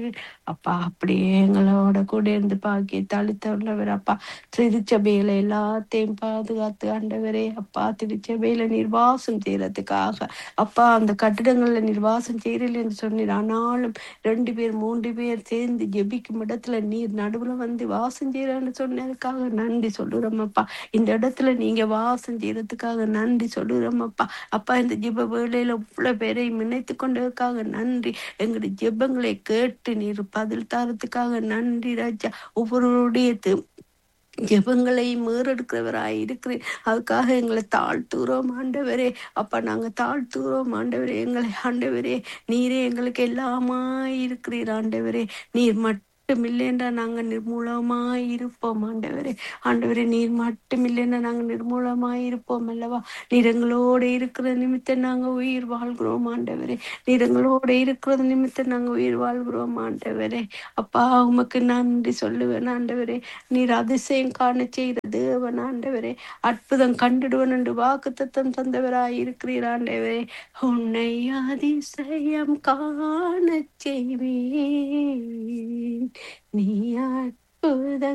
அப்பா அப்படியே எங்களோட கூட இருந்து பாக்கி தளித்தவர் அப்பா திருச்சபையில எல்லாத்தையும் பாதுகாத்து ஆண்டவரே அப்பா திருச்சபையில நிர்வாசம் செய்யறதுக்காக அப்பா அந்த கட்டிடங்கள்ல நிர்வாசம் செய்யறல என்று சொன்னீர் ஆனாலும் ரெண்டு பேர் மூன்று பேர் சேர்ந்து ஜெபிக்கும் இடத்துல நீர் நடுவுல வந்து வாசம் செய்யறன்னு சொன்னதுக்காக நன்றி சொல்லுறோம் அப்பா இந்த இடத்துல நீங்க வாசம் செய்யறதுக்காக நன்றி சொல்லுறோம் அப்பா அப்பா இந்த ஜெப வேளையில இவ்வளவு பேரை நினைத்து கொண்டதுக்காக நன்றி எங்களுடைய ஜெபங்களை கேட்டு நீர் பதில் தரத்துக்காக நன்றி ராஜா ஒவ்வொருவருடைய து- ஜெபங்களை மீறெடுக்கிறவராய் இருக்கிறேன் அதுக்காக எங்களை தாழ்த்துகிறோம் ஆண்டவரே அப்பா நாங்க தாழ்த்துகிறோம் ஆண்டவரே எங்களை ஆண்டவரே நீரே எங்களுக்கு எல்லாமாய் இருக்கிறீர் ஆண்டவரே நீர் மட்டும் இல்லைன்றா நாங்க நிர்மூலமாய் இருப்போம் ஆண்டவரே ஆண்டவரே நீர் மட்டும் இல்லைன்னா நாங்க நிர்மூலமாய் இருப்போம் அல்லவா நீர் எங்களோட இருக்கிற நிமித்தம் நாங்க உயிர் வாழ்கிறோம் ஆண்டவரே நீர் எங்களோட இருக்கிறது நிமித்தம் நாங்க உயிர் வாழ்கிறோம் ஆண்டவரே அப்பா உமக்கு நன்றி சொல்லுவேன் ஆண்டவரே நீர் அதிசயம் காண செய்த தேவன் ஆண்டவரே அற்புதம் கண்டிடுவன் என்று வாக்கு தத்தம் தந்தவராய் இருக்கிறீர் ஆண்டவரே உன்னை அதிசயம் காண செய்வேன் நீ அற்புதம்